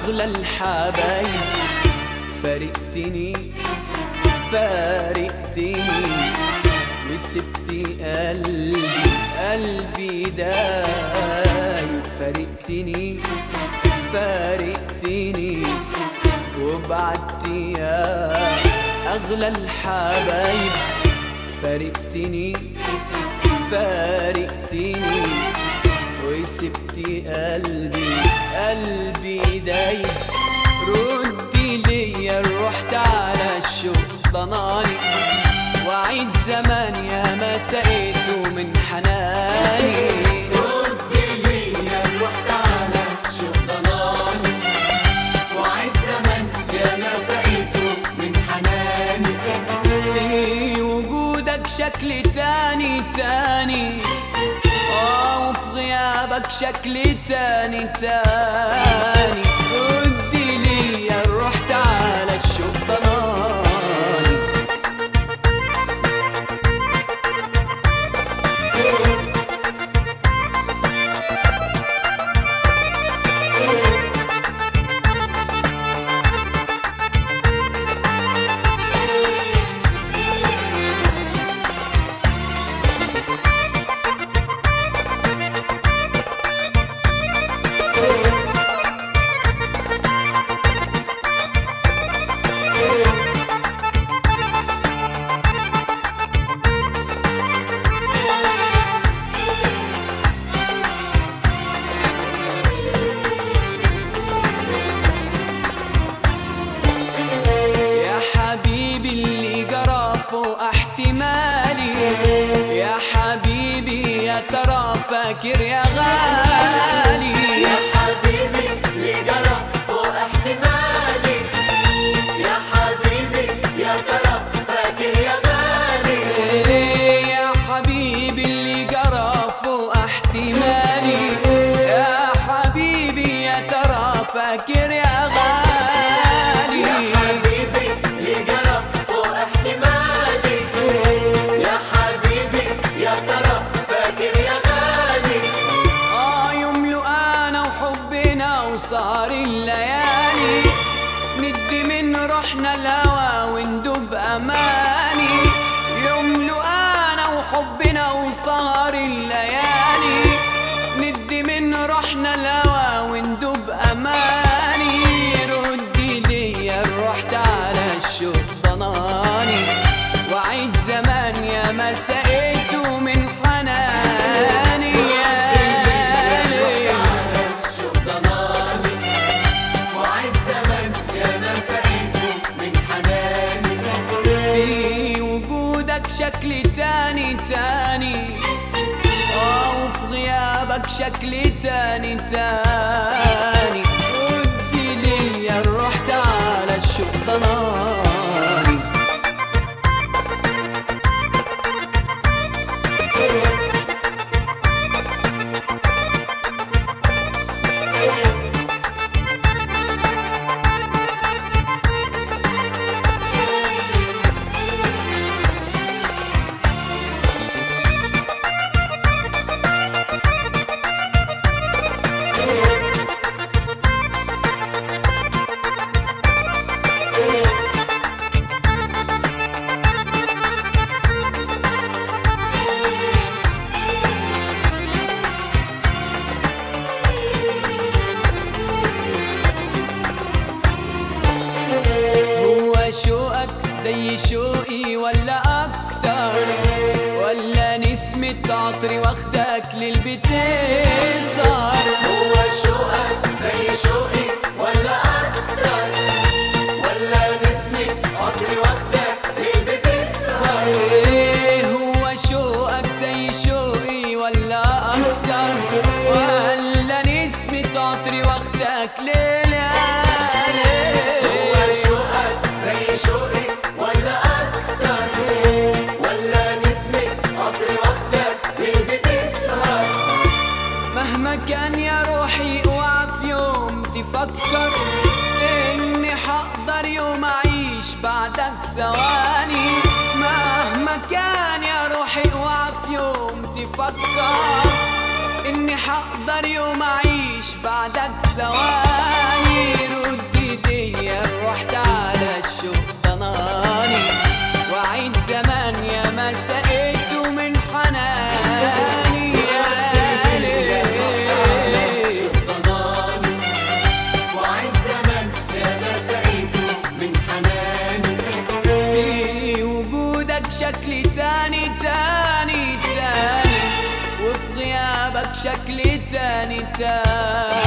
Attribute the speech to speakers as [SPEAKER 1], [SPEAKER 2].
[SPEAKER 1] أغلى الحبايب فارقتني فارقتني وسبتي قلبي قلبي دايب فارقتني فارقتني وبعدتي يا أغلى الحبايب فارقتني فارقتني وسبتي قلبي قلبي دايب ردي ليا الروح تعالى الشوق ضناني وعيد زمان يا ما سقيته من حناني
[SPEAKER 2] ردي ليا الروح تعالى شوف ضناني وعيد زمان يا ما سقيته من حناني
[SPEAKER 1] في وجودك شكل تاني تاني اه وفي غيابك شكل تاني تاني ردي ليا الروح تعالى الشوق ضناني يا حبيبي اللي جرى فوق احتمالي يا حبيبي يا ترى فاكر يا غالي
[SPEAKER 2] يا حبيبي اللي جرى فوق احتمالي يا حبيبي يا ترى فاكر يا غالي
[SPEAKER 1] يا حبيبي اللي جرى فوق احتمالي يا حبيبي يا ترى فاكر يا غالي
[SPEAKER 2] يا حبيبي اللي جرى فوق احتمالي يا حبيبي يا ترى فاكر يا غالي
[SPEAKER 1] اه يملؤ انا وحبنا وصار الليالي ندي من روحنا الهوى وندوب اماني يملؤ انا وحبنا وصار الليالي ندي من روحنا الهوى وندوب اماني ردي ليا الروح تعالى الشوق ضناني وعيد زمان يا ما سقيته من حناني يا ليل
[SPEAKER 2] شوف ضناني وعيد زمان يا ما سقيته من حناني
[SPEAKER 1] في وجودك شكل تاني تاني اه وفي غيابك شكل تاني تاني ردي ليا الروح تعالى الشوق ضناني هو شوقك زي شوقي ولا اكتر ولا نسمة عطري واخدك للبيت صار
[SPEAKER 2] هو شوقك زي شوقي ولا أكتر ولا نسمة عطري واخدك للبيت السهر
[SPEAKER 1] ايه هو شوقك زي شوقي ولا اكتر ولا نسمة عطري واخدك ليلة
[SPEAKER 2] هو شوقك زي شوقي ولا أكتر ولا نسمة عطري واخدك للبيت السهر
[SPEAKER 1] مهما كان يا روحي اوعى في يوم تفكر اني حقدر يوم اعيش بعدك ثواني مهما كان يا روحي اوعى في يوم تفكر اني حقدر يوم اعيش بعدك ثواني رد ايديا الروح تعالى الشوق ضناني وعيد زمان يا ما سقيته من حناني يا ليل
[SPEAKER 2] ضناني وعين زمان يا ما سقيته من حناني
[SPEAKER 1] في وجودك شكل تاني تاني تاني وفي غيابك شكل تاني تاني